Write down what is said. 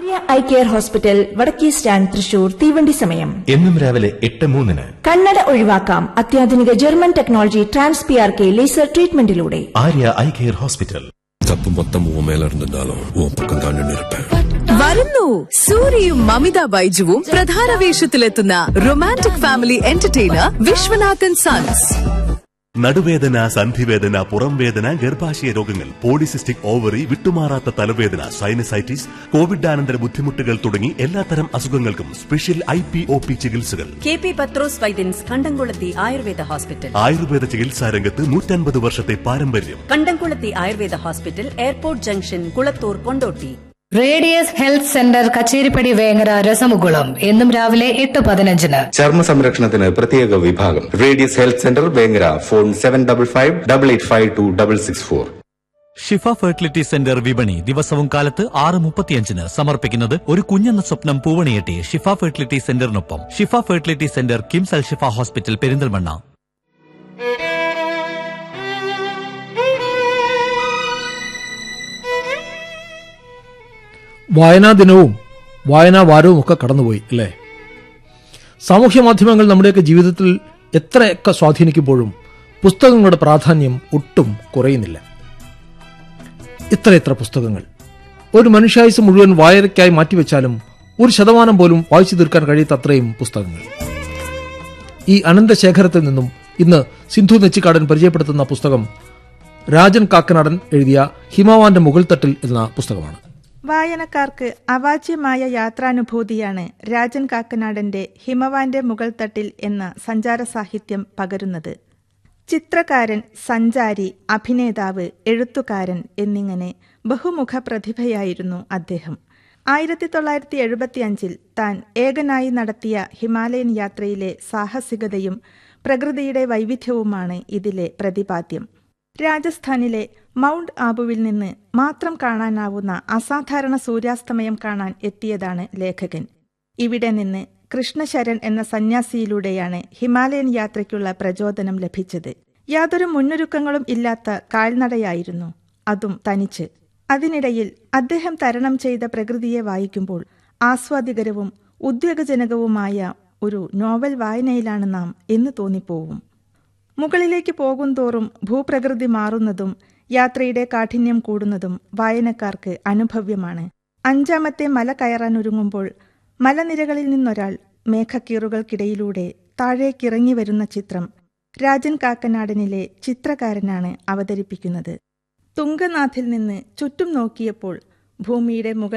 I care hospital വടക്കേ stand Thrissur തീവണ്ടി സമയം എന്നും രാവിലെ എട്ട് മൂന്നിന് കണ്ണട ഒഴിവാക്കാം അത്യാധുനിക German technology trans P R K laser ട്രീറ്റ്മെന്റിലൂടെ ആര്യ ഐ കെയർ ഹോസ്പിറ്റൽ தப்பு மொத்தம் உன் மேல இருந்திருந்தாலும் உன் பக்கம் தான் நின்று இருப்பேன் വരുന്നു സൂര്യയും മമിത ബൈജുവും പ്രധാന വേഷത്തിലെത്തുന്ന romantic family entertainer Viswanathan sons നടുവേദന സന്ധിവേദന പുറംവേദന ഗർഭാശയ രോഗങ്ങൾ പോളിസിസ്റ്റിക് ഓവറി വിട്ടുമാറാത്ത തലവേദന സൈനസൈറ്റിസ് കോവിഡാനന്തര ബുദ്ധിമുട്ടുകൾ തുടങ്ങി എല്ലാത്തരം അസുഖങ്ങൾക്കും special I P O P ചികിത്സകൾ K P Pathros Vaidyans Kandamkulathy Ayurveda hospital Ayurveda ചികിത്സാ രംഗത്ത് നൂറ്റൻപത് വർഷത്തെ പാരമ്പര്യം Kandamkulathy Ayurveda hospital airport junction Kulathur Kondotty radius health centre Kacheripadi Vengara Rasamukulam എന്നും രാവിലെ എട്ട് പതിനഞ്ചിന് ചർമ്മ സംരക്ഷണത്തിന് പ്രത്യേക വിഭാഗം radius health centre Vengara phone seven double five double eight five two double six four Shifa fertility centre വിപണി ദിവസവും കാലത്ത് ആറ് മുപ്പത്തിയഞ്ചിന് സമർപ്പിക്കുന്നത് ഒരു കുഞ്ഞെന്ന സ്വപ്നം പൂവണിയെട്ടി ഷിഫ ഫെർട്ടിലിറ്റി സെന്ററിനൊപ്പം Shifa fertility centre KIMS Al Shifa hospital Perinthalmanna വായനാ ദിനവും വായനാ വാരവും ഒക്കെ കടന്നുപോയി അല്ലേ സാമൂഹ്യ മാധ്യമങ്ങൾ നമ്മുടെയൊക്കെ ജീവിതത്തിൽ എത്രയൊക്കെ സ്വാധീനിക്കുമ്പോഴും പുസ്തകങ്ങളുടെ പ്രാധാന്യം ഒട്ടും കുറയുന്നില്ല ഇത്രയെത്ര പുസ്തകങ്ങൾ ഒരു മനുഷ്യായുസ് മുഴുവൻ വായനയ്ക്കായി മാറ്റിവെച്ചാലും ഒരു ശതമാനം പോലും വായിച്ചു തീർക്കാൻ കഴിയാത്ത അത്രയും പുസ്തകങ്ങൾ ഈ അനന്തശേഖരത്തിൽ നിന്നും ഇന്ന് സിന്ധു നെച്ചിക്കാടൻ പരിചയപ്പെടുത്തുന്ന പുസ്തകം രാജൻ കാക്കനാടൻ എഴുതിയ ഹിമവാന്റെ മുകൾ തട്ടിൽ എന്ന പുസ്തകമാണ് വായനക്കാർക്ക് അവാച്യമായ യാത്രാനുഭൂതിയാണ് രാജൻ കാക്കനാടന്റെ ഹിമവാന്റെ മുകൾ തട്ടിൽ എന്ന സഞ്ചാര സാഹിത്യം പകരുന്നത് ചിത്രകാരൻ സഞ്ചാരി അഭിനേതാവ് എഴുത്തുകാരൻ എന്നിങ്ങനെ ബഹുമുഖ പ്രതിഭയായിരുന്നു അദ്ദേഹം ആയിരത്തി തൊള്ളായിരത്തി എഴുപത്തിയഞ്ചിൽ താൻ ഏകനായി നടത്തിയ ഹിമാലയൻ യാത്രയിലെ സാഹസികതയും പ്രകൃതിയുടെ വൈവിധ്യവുമാണ് ഇതിലെ പ്രതിപാദ്യം രാജസ്ഥാനിലെ മൗണ്ട് ആബുവിൽ നിന്ന് മാത്രം കാണാനാവുന്ന അസാധാരണ സൂര്യാസ്തമയം കാണാൻ എത്തിയതാണ് ലേഖകൻ ഇവിടെ നിന്ന് കൃഷ്ണശരൺ എന്ന സന്യാസിയിലൂടെയാണ് ഹിമാലയൻ യാത്രയ്ക്കുള്ള പ്രചോദനം ലഭിച്ചത് യാതൊരു മുന്നൊരുക്കങ്ങളും ഇല്ലാത്ത കാൽനടയായിരുന്നു അതും തനിച്ച് അതിനിടയിൽ അദ്ദേഹം തരണം ചെയ്ത പ്രകൃതിയെ വായിക്കുമ്പോൾ ആസ്വാദികരവും ഉദ്വേഗജനകവുമായ ഒരു നോവൽ വായനയിലാണ് നാം എന്ന് തോന്നിപ്പോവും മുകളിലേക്ക് പോകുന്തോറും ഭൂപ്രകൃതി മാറുന്നതും യാത്രയുടെ കാഠിന്യം കൂടുന്നതും വായനക്കാർക്ക് അനുഭവ്യമാണ് അഞ്ചാമത്തെ മല കയറാൻ ഒരുങ്ങുമ്പോൾ മലനിരകളിൽ നിന്നൊരാൾ മേഘക്കീറുകൾക്കിടയിലൂടെ താഴേക്കിറങ്ങി വരുന്ന ചിത്രം രാജൻ കാക്കനാടനിലെ ചിത്രകാരനാണ് അവതരിപ്പിക്കുന്നത് തുങ്കനാഥിൽ നിന്ന് ചുറ്റും നോക്കിയപ്പോൾ ഭൂമിയുടെ മുകൾ